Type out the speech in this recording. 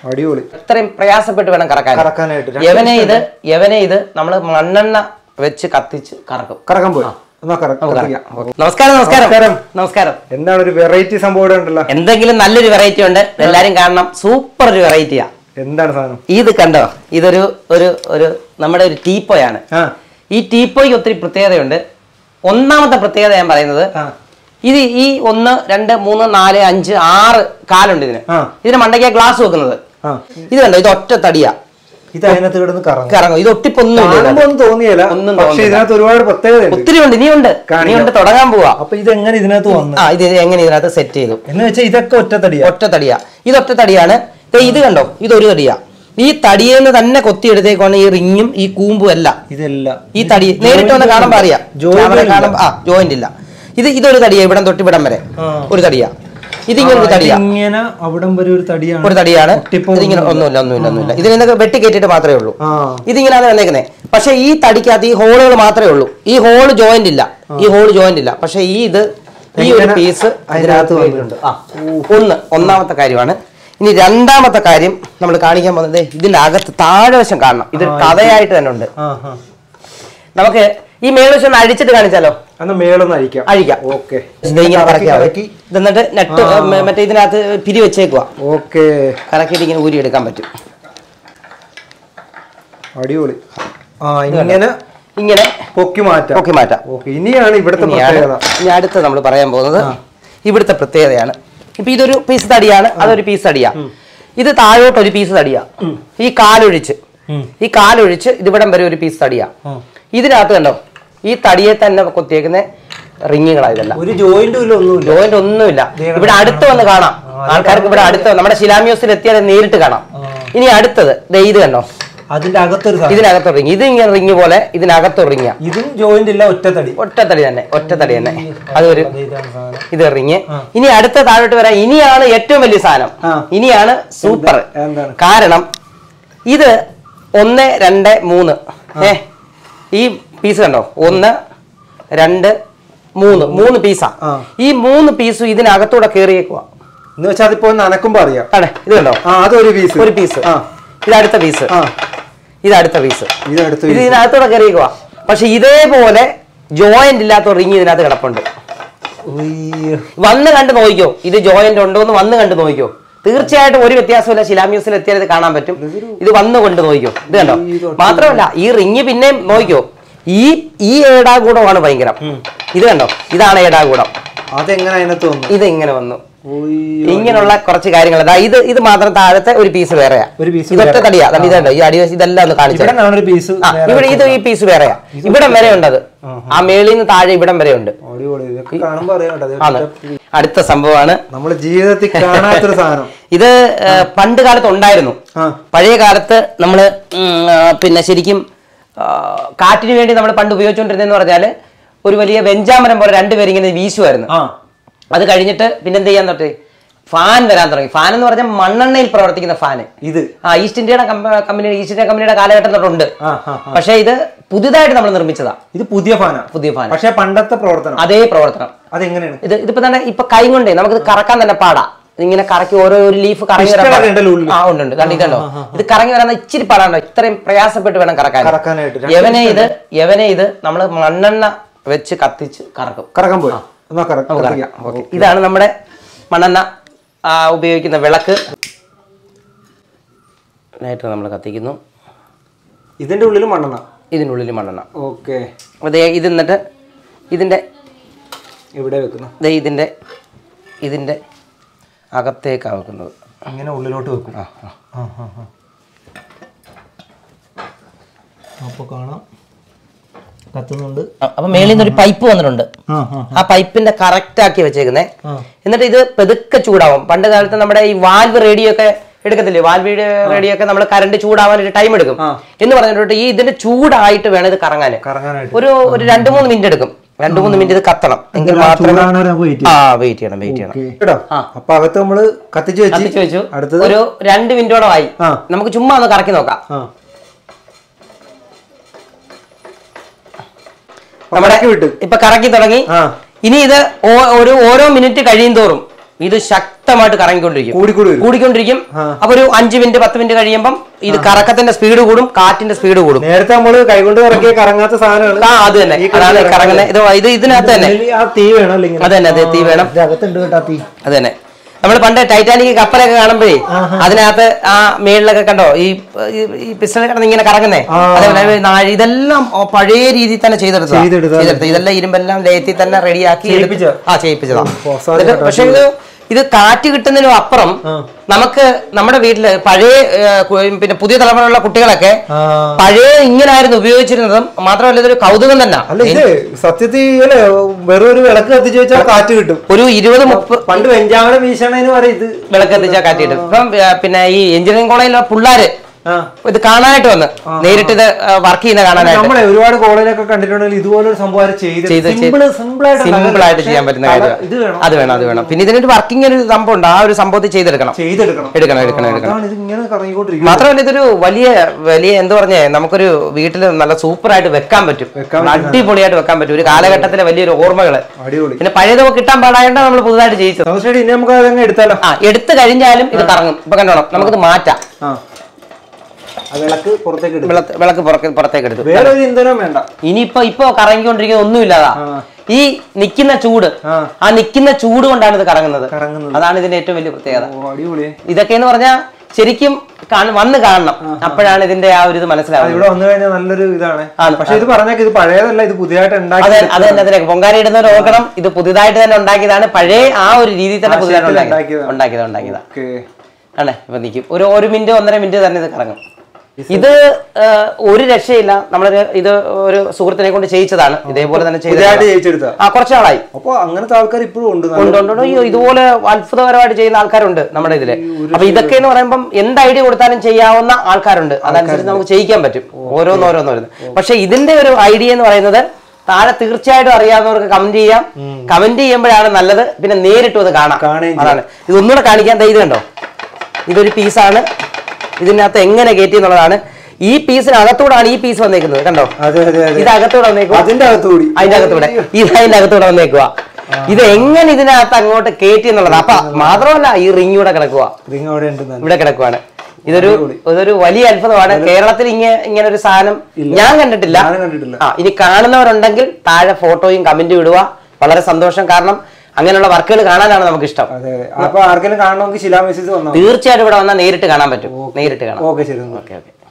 അടിപൊളി ഇത്രയും പ്രയാസപ്പെട്ട് വേണം കറക്കാൻ കറക്കാനായിട്ട് രണ്ട് യവനെ ഇത് യവനെ ഇത് നമ്മൾ മണ്ണെണ്ണ വെച്ച് കത്തിച്ച് കറക്കും കറക്കാൻ പോയി എന്നാ കറ- കത്തിക്കാം. നമസ്കാരം നമസ്കാരം നമസ്കാരം. നമസ്കാരം എന്താണ് ഒരു വെറൈറ്റി സംഭവം ഇവിടെ ഉണ്ടല്ലോ എന്തെങ്കിലും നല്ലൊരു വെറൈറ്റി ഉണ്ട് എല്ലാരും കാണണം സൂപ്പർ ഒരു വെറൈറ്റിയാ എന്താണ് സാധനം ഇത് കണ്ടോ ഇതൊരു ഒരു ഒരു നമ്മുടെ ഒരു ടീപ്പോയാണ് ആ ഈ ടീപ്പോയ്ക്ക് ഒത്തിരി പ്രത്യേകതയുണ്ട് ഒന്നാമത്തെ പ്രത്യേകത ഞാൻ പറയുന്നത് ആ ഇത് ഈ ഒന്ന് രണ്ട് മൂന്ന് നാല് അഞ്ച് ആറ് കാലുണ്ട് ഇതിന് ആ. ഇതിന് മണ്ടയ്ക്കാ ഗ്ലാസ് വെക്കുന്നത് ആ ഇത് കണ്ടോ ഇത് ഒറ്റ തടിയാ ഇത് അതിനകത്ത് കിടന്ന് കറങ്ങും ഇറങ്ങും ഇത് ഒട്ടിപ്പൊന്നും കാണുമ്പോ ഒന്നും തോന്നിയല്ല ഒന്നും പക്ഷെ തോന്നില്ല. ഇതിനകത്ത് ഒരുപാട് പ്രത്യേകത ഉണ്ട് ഒത്തിരി ഉണ്ട് ഇനിയുണ്ട് കാണിക്കാം. ഇനിയുണ്ട് തുടങ്ങാൻ പോവാ അപ്പൊ ഇത് എങ്ങനെ ഇതിനകത്ത് വന്നു ആ ഇത് എങ്ങനെ ഇതിനകത്ത് സെറ്റ് ചെയ്തു എന്ന് വെച്ചാൽ ഇതൊക്കെ ഒറ്റ തടിയാ ഒറ്റ തടിയാ ഇത് ഒറ്റ തടിയാണ് ദേ ഇത് കണ്ടോ ഇത് ഒരു തടിയാ ഈ തടിയെന്ന് തന്നെ കൊത്തിയെടുത്തേക്കാണ് ഈ റിങ്ങും ഈ കൂമ്പും എല്ലാം ഇതല്ല ഈ തടി നേരിട്ട് വന്ന് കാണുമ്പോ അറിയാം Joint ക്യാമറ ഇല്ല. കാണുമ്പോ ആ ജോയിന്റ് ഇല്ല ഇത് ഇതൊരു തടിയാ ഇവിടം തൊട്ട് ഇവിടം വരെ ആ. ഒരു തടിയാ ഇതിങ്ങനെ ഒരു തടിയാ ഇങ്ങനെ അവിടം വരെ ഒരു തടിയാണ് ഒരു തടിയാണ് ഒട്ടിപ്പോ ഇതിങ്ങനെ ഒന്നുമില്ല ഒന്നുമില്ല ഒന്നുമില്ല ഇതിനൊക്കെ വെട്ടി കയറ്റിട്ട് മാത്രമേ ഉള്ളൂ ആ ഇതിങ്ങനെയാണ് വന്നേക്കുന്നത് പക്ഷെ ഈ തടിക്കകത്ത് ഈ ഹോളുകൾ മാത്രമേ ഉള്ളൂ ഈ ഹോള് ജോയിന്റ് ഇല്ല ഈ ഹോള് ജോയിന്റ് ഇല്ല പക്ഷെ ഈ ഇത് ഈ ഒരു ഇങ്ങനെ പീസ് അതിനകത്ത് വന്നിട്ടുണ്ട് ആ ഒന്ന് ഒന്നാമത്തെ കാര്യമാണ് ഇനി രണ്ടാമത്തെ കാര്യം നമ്മൾ കാണിക്കാൻ പോകുന്നത് ഇതിന്റെ അകത്ത് താഴെ വശം കാണണം ഇതൊരു കഥയായിട്ട് തന്നെ ഉണ്ട് ആ ആ നമുക്ക് ഈ മേൽവശം ഒന്ന് അഴിച്ചിട്ട് കാണിച്ചാലോ അന്ന് മേളൊന്ന് അഴിക്കാം അഴിക്കാം ഓക്കെ ഇത് ഇങ്ങനെ കറക്കിയാ മതി. കറക്കി ഇത് എന്നിട്ട് നെറ്റ് മറ്റേ ഇതിനകത്ത് പിരി വെച്ചേക്കുക ഓക്കെ കറക്കിയിട്ട് ഇങ്ങനെ ഊരി എടുക്കാൻ പറ്റും അടിപൊളി ആ ഇങ്ങനെ ഇങ്ങനെ പൊക്കി മാറ്റാം പൊക്കി മാറ്റാം ഓക്കെ ഇനിയാണ് ഇവിടുത്തെ ഇനിയാണ് പ്രത്യേകത ഇനി അടുത്ത് നമ്മൾ പറയാൻ പോകുന്നത് ഇവിടുത്തെ പ്രത്യേകതയാണ് ഇപ്പൊ ഇതൊരു പീസ് തടിയാണ് അതൊരു പീസ് തടിയാ ഇത് താഴോട്ട് ഒരു പീസ് തടിയാ ഈ കാലൊഴിച്ച് ഉം. ഈ കാലൊഴിച്ച് ഇതിവിടം വരെ ഒരു പീസ് തടിയാ ഉം. ഇതിനകത്ത് കണ്ടോ ഈ തടിയെ തന്നെ കൊത്തിയേക്കുന്ന റിങ്ങുകളാ ഇതെല്ലാം ഒരു ജോയിന്റും ഇല്ല ഒന്നുമില്ല ജോയിന്റ് ഒന്നുമില്ല ഇവിടെ അടുത്ത് വന്ന് കാണാം ആൾക്കാർക്ക് ഇവിടെ അടുത്ത് നമ്മുടെ ശിലാമ്യൂസിൽ എത്തിയാൽ നേരിട്ട് കാണാം ഇനി അടുത്തത് ദേ ഇത് കണ്ടോ അതിന്റെ അകത്തൊരു സാധനം ഇതിനകത്ത് റിങ് ഇത് ഇങ്ങനെ റിങ് പോലെ ഇതിനകത്ത് റിങ്ങാ ഇതും ജോയിന്റ് ഇല്ല ഒറ്റത്തടി ഒറ്റത്തടി തന്നെ ഒറ്റത്തടി തന്നെ അതൊരു അത് ഇതാണ് സാധനം ഇത് റിങ് ഇനി അടുത്ത താഴോട്ട് വരാൻ ഇനിയാണ് ഏറ്റവും വലിയ സാധനം ആ. ഇനിയാണ് സൂപ്പർ എന്താണ് കാരണം ഇത് ഒന്ന് രണ്ട് മൂന്ന് ഏ ഈ പീസ് കണ്ടോ ഒന്ന് രണ്ട് മൂന്ന് മൂന്ന് പീസാ ആ. ഈ മൂന്ന് പീസും ഇതിനകത്തൂടെ കയറിയേക്കുക എന്ന് വെച്ചാൽ അതിപ്പോ നനക്കുമ്പോ അറിയാം അതെ ഇത് കണ്ടോ ആ അതൊരു പീസ് ഒരു പീസ് ആ ഇത് അടുത്ത പീസ് ആ ഇത് അടുത്ത പീസ് ഇത് അടുത്ത ഇത് piece. ഇതിനകത്തൂടെ കയറിയേക്കുക പക്ഷെ ഇതേപോലെ ജോയിന്റ് ഇല്ലാത്ത റിങ് ഇതിനകത്ത് കിടപ്പുണ്ട് ഉയ്യോ. വന്ന് കണ്ട് നോക്കിക്കോ ഇത് ജോയിന്റ് ഉണ്ടോ എന്ന് വന്ന് കണ്ട് നോക്കിക്കോ തീർച്ചയായിട്ടും ഒരു വ്യത്യാസമില്ല ശിലാമ്യൂസിൽ എത്തിയാൽ ഇത് കാണാൻ പറ്റും ഇത് വന്ന് കൊണ്ട് നോക്കിക്കോ ഇത് കണ്ടോ മാത്രമല്ല ഈ റിങ് പിന്നെയും നോക്കിക്കോ ഈ ഈ ഏടാകൂടമാണ് ഭയങ്കരം ഇത് കണ്ടോ ഇതാണ് ഏടാകൂടം അതെങ്ങനെ അതിനകത്ത് വന്നു ഇത് ഇങ്ങനെ വന്നു ഉയ്യോ. ഇങ്ങനെയുള്ള കുറച്ച് കാര്യങ്ങൾ ദാ ഇത് ഇത് മാത്രം താഴത്തെ ഒരു പീസ് വേറെയാ ഒരു piece ഇതൊറ്റ വേറെ. തടിയാ ദാ ഇതുണ്ടോ ഈ അടിവശം ഇതെല്ലാം ഒന്ന് കാണിച്ചു ഇവിടെ കാണുന്ന ഒരു പീസ് ആ ഇവിടെ ഇത് ഈ പീസ് വേറെയാ ഇവിടം വരെ ഉണ്ട് അത് ആ മേളിൽ നിന്ന് താഴെ ഇവിടം വരെ ഉണ്ട് അടിപൊളി ഇതൊക്കെ കാണുമ്പോ അറിയാം കേട്ടോ. ഇത് ആണ് അടുത്ത സംഭവമാണ് നമ്മള് ജീവിതത്തിൽ കാണാത്തൊരു സാധനം ഇത് ഏ, പണ്ട് കാലത്ത് ഉണ്ടായിരുന്നു ആ പഴയ കാലത്ത് നമ്മൾ പിന്നെ ശരിക്കും ആ, കാറ്റിന് വേണ്ടി നമ്മൾ പണ്ട് ഉപയോഗിച്ചുകൊണ്ടിരുന്നതെന്ന് പറഞ്ഞാൽ ഒരു വലിയ വെഞ്ചാമരം പോലെ രണ്ടുപേരും ഇങ്ങനെ വീശുമായിരുന്നു ആ അത് കഴിഞ്ഞിട്ട് പിന്നെ എന്ത് ചെയ്യാൻ തൊട്ട് ഫാൻ വരാൻ തുടങ്ങി ഫാൻ എന്ന് പറഞ്ഞാൽ മണ്ണെണ്ണയിൽ പ്രവർത്തിക്കുന്ന ഫാന് ഇത് ആ ഈസ്റ്റ് ഇന്ത്യയുടെ കമ്പനി ഈസ്റ്റ് ഇന്ത്യ കമ്പനിയുടെ കാലഘട്ടം തൊട്ടുണ്ട് ആ ആ ആ. പക്ഷേ ഇത് പുതുതായിട്ട് നമ്മൾ നിർമ്മിച്ചതാ ഇത് പുതിയ ഫാനാ പുതിയ ഫാൻ പക്ഷെ പണ്ടത്തെ പ്രവർത്തനം അതേ പ്രവർത്തനം അതെങ്ങനെയാണ് ഇത് ഇതിപ്പോ തന്നെ ഇപ്പൊ കൈ കൊണ്ടേ നമുക്കിത് കറക്കാൻ തന്നെ പാടാ ഇങ്ങനെ കറക്കി ഓരോ ഒരു ലീഫ് കറങ്ങി വരാൻ പിസ്റ്റളൊക്കെ പാടാ. ഉണ്ടല്ലോ ഉള്ളിൽ. ആ ഉണ്ട് ഉണ്ട് കണ്ടോ ഇതല്ലോ ഇത് കറങ്ങി വരാൻ ഇച്ചിരി പാടാണോ ഇത്രയും പ്രയാസപ്പെട്ട് വേണം കറക്കാൻ കറക്കാനായിട്ട് രണ്ട് യവനെ ഇത് യവനെ ഇത് നമ്മൾ മണ്ണെണ്ണ വെച്ച് കത്തിച്ച് കറക്കും കറക്കാൻ പോയി എന്നാ കറ- നമുക്ക് കത്തിക്കാം. കറക്കാം ഓക്കെ ഇതാണ് നമ്മുടെ മണ്ണെണ്ണ ആ, ഉപയോഗിക്കുന്ന വിളക്ക് ആയിട്ട് നമ്മൾ കത്തിക്കുന്നു ഇതിന്റെ ഉള്ളിൽ മണ്ണെണ്ണ ഇതിനുള്ളിൽ മണ്ണെണ്ണ ഓക്കെ അപ്പോൾ ദേ ഇത് എന്നിട്ട് ഇതിൻ്റെ ഇവിടെ വെക്കുന്നു ദേ ഇതിൻ്റെ ഇതിൻ്റെ അകത്തേക്കാണ് വെക്കുന്നത് അങ്ങനെ ഉള്ളിലോട്ട് വെക്കും ആ ആ ആ ആ ആ അപ്പൊ കാണാം കത്തുന്നുണ്ട് അപ്പൊ മേളിൽ നിന്ന് ഒരു പൈപ്പ് വന്നിട്ടുണ്ട് ആ ആ ആ പൈപ്പിന്റെ കറക്റ്റ് ആക്കി വെച്ചേക്കുന്നേ ആ. എന്നിട്ട് ഇത് പെതുക്കെ ചൂടാവും പണ്ട് കാലത്ത് നമ്മുടെ ഈ വാൽവ് റേഡിയോ ഒക്കെ എടുക്കത്തില്ലേ വാൽവ് റേഡിയോ ഒക്കെ നമ്മൾ കറണ്ട് ചൂടാവാൻ ഒരു ടൈം എടുക്കും ആ. എന്ന് പറഞ്ഞിട്ട് ഈ ഇതിന്റെ ചൂടായിട്ട് വേണം ഇത് കറങ്ങാൻ കറങ്ങാനായിട്ട് ഒരു ഒരു രണ്ട് മൂന്ന് മിനിറ്റ് എടുക്കും രണ്ട് മൂന്ന് മിനിറ്റ് ഇത് കത്തണം എങ്കിൽ മാത്രമേ ചൂടാണ് നമുക്ക് വെയിറ്റ് ആ വെയിറ്റ് ചെയ്യണം വെയിറ്റ് ചെയ്യണം കേട്ടോ അപ്പൊ അകത്ത് നമ്മള് കത്തിച്ച് വെച്ച് കത്തിച്ച് വെച്ചു അടുത്തത് ഒരു രണ്ട് മിനിറ്റോളം ആയി ആ. നമുക്ക് ചുമ്മാ ഒന്ന് കറക്കി നോക്കാം ആ നമ്മുടെ കറക്കി വിട്ടു ഇപ്പൊ കറക്കി തുടങ്ങി ആ ഇനി ഇത് ഓ- ഒരു ഓരോ മിനിറ്റ് കഴിയും തോറും ഇത് ശക്തി ശക്തമായിട്ട് കറങ്ങിക്കൊണ്ടിരിക്കും കൂടിക്കൂടി വരും കൂടിക്കൊണ്ടിരിക്കും അപ്പൊ ഒരു അഞ്ച് മിനിറ്റ് പത്ത് മിനിറ്റ് കഴിയുമ്പം ഇത് കറക്കത്തിന്റെ സ്പീഡ് കൂടും കാറ്റിന്റെ സ്പീഡ് കൂടും നേരത്തെ നമ്മള് കൈകൊണ്ട് ഇറക്കിയ കറങ്ങാത്ത സാധനമാണ് ആ അത് തന്നെ അതാണ് കറങ്ങുന്നത് ഇത് ഇത് ഇതിനകത്ത് തന്നെ ഇതില് ആ തീ വേണം അല്ലെങ്കിൽ അത് തന്നെ അതെ തീ വേണം അകത്തുണ്ട് കേട്ടോ ആ തീ അത് തന്നെ നമ്മൾ പണ്ട് ടൈറ്റാനിക് കപ്പലൊക്കെ കാണുമ്പോഴേ അതിനകത്ത് ആ മേളിലൊക്കെ കണ്ടോ ഈ ഈ- ഈ പിസ്റ്റൾ കിടന്ന് ഇങ്ങനെ കറങ്ങുന്നേ അതേപോലെ നാഴി ഇതെല്ലാം ഓ പഴയ രീതിയിൽ തന്നെ ചെയ്തെടുത്തതാ ചെയ്തെടുത്തതാ. ചെയ്തെടുത്ത ഇതെല്ലാം ഇരുമ്പെല്ലാം ലേത്തി തന്നെ റെഡിയാക്കി ചെയ്യിപ്പിച്ച? ആ ചെയ്യിപ്പിച്ചതാ പൊസാദ് എന്നിട്ട് കേട്ടോ, പക്ഷെ ഇത് ഇത് കാറ്റ് കിട്ടുന്നതിനും അപ്പുറം നമുക്ക് നമ്മുടെ വീട്ടില് പഴയ ഏ, കു- പിന്നെ പുതിയ തലമുറയിലുള്ള കുട്ടികളൊക്കെ ആ. പഴയ ഇങ്ങനായിരുന്നു ഉപയോഗിച്ചിരുന്നതും മാത്രമല്ല ഇതൊരു കൗതുകം തന്നെ അല്ല ഇത് സത്യത്തിൽ അല്ലേ വെറും ഒരു വിളക്ക് കത്തിച്ച് വെച്ചാൽ കാറ്റ് കിട്ടും ഒരു ഇരുപത് മുപ്പത് പണ്ട് വെഞ്ചാമല വീശണേന്ന് പറയും ഇത് വിളക്ക് എത്തിച്ചാൽ കാറ്റ് കിട്ടും ഇപ്പം ഏ, പിന്നെ ഈ എഞ്ചിനീയറിംഗ് കോളേജിലെ പിള്ളേര് ആ ഇത് കാണാനായിട്ട് വന്ന് നേരിട്ട് ഇത് വർക്ക് ചെയ്യുന്ന കാണാനായിട്ട് നമ്മളെ ഒരുപാട് കോളേജിലൊക്കെ കണ്ടിട്ടുണ്ടെങ്കിൽ ഇതുപോലൊരു സംഭവം ആരും ചെയ്ത് ചെയ്ത് സിമ്പിൾ സിമ്പിൾ ആയിട്ട് സിമ്പിൾ ആയിട്ട് ചെയ്യാൻ പറ്റുന്ന കാര്യം ഇത് വേണം അത് വേണം അത് വേണം പിന്നെ ഇതിനൊരു വർക്കിംഗ് ഒരു സംഭവം ഉണ്ട് ആ ഒരു സംഭവത്തിൽ ചെയ്തെടുക്കണം ചെയ്തെടുക്കണം എടുക്കണം എടുക്കണം എടുക്കണം അതാണ് ഇത് ഇങ്ങനെ കറങ്ങിക്കൊണ്ടിരിക്കുന്നത് മാത്രമല്ല ഇതൊരു വലിയ വലിയ എന്ത് പറഞ്ഞേ നമുക്കൊരു വീട്ടിൽ നല്ല സൂപ്പർ ആയിട്ട് വെക്കാൻ പറ്റും വെക്കാൻ അടിപൊളിയായിട്ട് വെക്കാൻ പറ്റും ഒരു കാലഘട്ടത്തിലെ വലിയൊരു ഓർമ്മകള് അടിപൊളി പിന്നെ പഴയതൊക്കെ കിട്ടാൻ പാടായോണ്ടാണ് നമ്മൾ പുതുതായിട്ട് ജയിച്ചത് നമസ്കാരം ഇനി നമുക്ക് അതങ്ങ് എടുത്താലോ ആ എടുത്തു കഴിഞ്ഞാലും ഇത് കറങ്ങും ഇപ്പൊ കണ്ടോണം നമുക്കിത് മാറ്റാം ആ ആ വിളക്ക് പുറത്തേക്ക് എടുക്കും വിളക്ക് വിളക്ക് പുറക്ക് പുറത്തേക്ക് എടുത്തു വേറെ ഒരു ഇന്ധനം വേണ്ട ഇനിയിപ്പോ ഇപ്പൊ കറങ്ങിക്കൊണ്ടിരിക്കുന്ന ഒന്നുമില്ലാതാ ഈ നിക്കുന്ന ചൂട് ആ. ആ നിക്കുന്ന ചൂട് കൊണ്ടാണ് ഇത് കറങ്ങുന്നത് കറങ്ങുന്നത് അതാണ് ഇതിന്റെ ഏറ്റവും വലിയ പ്രത്യേകത ഓ അടിപൊളി ഇതൊക്കെ എന്ന് പറഞ്ഞാൽ ശരിക്കും കാണ- വന്ന് കാണണം അപ്പോഴാണ് ഇതിന്റെ ആ ഒരു ഇത് മനസ്സിലാവുന്നത് ഇവിടെ വന്നു കഴിഞ്ഞാൽ നല്ലൊരു ഇതാണ് ആണ്. പക്ഷെ ഇത് പറഞ്ഞേക്ക് ഇത് പഴയതല്ല ഇത് പുതിയതായിട്ട് ഉണ്ടാക്കി അതെ അത് തന്നെ അതിനെ പൊങ്കാല ഇടുന്നവർ ഓർക്കണം ഇത് പുതിയതായിട്ട് തന്നെ ഉണ്ടാക്കിയതാണ് പഴയ ആ ഒരു രീതിയിൽ തന്നെ പുതിയതായിട്ട് ഉണ്ടാക്കിയത് ഉണ്ടാക്കിയതാണ്. ഉണ്ടാക്കിയതാ ഉണ്ടാക്കിയതാ ഓക്കെ ആണേ ഇപ്പൊ നിൽക്കും ഒരു ഒരു മിനിറ്റ് ഒന്നര മിനിറ്റ് തന്നെ ഇത് കറങ്ങും ഇത് ആ, ഒരു രക്ഷയില്ല നമ്മളൊരു ഇത് ഒരു സുഹൃത്തിനെ കൊണ്ട് ചെയ്യിച്ചതാണ് ഇതേപോലെ തന്നെ ചെയ്തതാണ്. പുതിയതായിട്ട് ജയിച്ചെടുത്ത ആ കുറച്ച് നാളായി അപ്പൊ അങ്ങനത്തെ ആൾക്കാർ ഇപ്പോഴും ഉണ്ട് നല്ല- ഉണ്ട് ഉണ്ട് ഉണ്ട്. അയ്യോ ഇതുപോലെ അത്ഭുതകരമായിട്ട് ചെയ്യുന്ന ആൾക്കാരുണ്ട് നമ്മുടെ ഇതില് അപ്പൊ ഇതൊക്കെ എന്ന് പറയുമ്പോൾ എന്ത് ഐഡിയ കൊടുത്താലും ചെയ്യാവുന്ന ആൾക്കാരുണ്ട് അതനുസരിച്ച് നമുക്ക് ചെയ്യിക്കാൻ പറ്റും ഓരോന്നോരോന്നോരോന്ന് പക്ഷെ ഇതിന്റെ ഒരു ഐഡിയ എന്ന് പറയുന്നത് താഴെ തീർച്ചയായിട്ടും അറിയാവുന്നവർക്ക് കമന്റ് ചെയ്യാം കമന്റ് ചെയ്യുമ്പോഴാണ് നല്ലത് പിന്നെ നേരിട്ടും അത് കാണാം കാണുകയും അതാണ് ഇത് ഒന്നുകൂടെ കാണിക്കാൻ ദേ ഇത് കണ്ടോ ഇതൊരു പീസാണ് ഇതിനകത്ത് എങ്ങനെ കയറ്റി എന്നുള്ളതാണ് ഈ പീസിനകത്തൂടാണ് ഈ പീസ് വന്നേക്കുന്നത് കണ്ടോ അതെ അതെ അതെ ഇത് അകത്തൂടെ വന്നേക്കുക അതിന്റെ അകത്തുകൂടി അതിന്റെ അകത്തൂടെ ഇത് അതിന്റെ അകത്തൂടെ വന്നേക്കുക ഇത് എങ്ങനെ ഇതിനകത്ത് അങ്ങോട്ട് കയറ്റി എന്നുള്ളത് അപ്പൊ മാത്രമല്ല ഈ റിങ് ഇവിടെ കിടക്കുക റിങ് അവിടെ ഉണ്ട് നല്ല. ഇവിടെ കിടക്കുവാണ് ഇതൊരു ഇതൊരു വലിയ അത്ഭുതമാണ് കേരളത്തിൽ ഇങ്ങനെ ഇങ്ങനെ ഒരു സാധനം ഞാൻ കണ്ടിട്ടില്ല ഞാനും കണ്ടിട്ടില്ല ആ ഇനി കാണുന്നവരുണ്ടെങ്കിൽ താഴെ ഫോട്ടോയും കമന്റും ഇടുക വളരെ സന്തോഷം കാരണം അങ്ങനെയുള്ള വർക്കുകൾ കാണാനാണ് നമുക്ക് ഇഷ്ടം അതെ അതെ അപ്പൊ ആർക്കെങ്കിലും കാണണമെങ്കിൽ ശിലാ മെസ്സേജ് വന്നാൽ തീർച്ചയായിട്ടും ഇവിടെ വന്നാൽ നേരിട്ട് കാണാൻ പറ്റും നേരിട്ട് കാണാം ഓക്കെ ശരി എന്നാ. Okay okay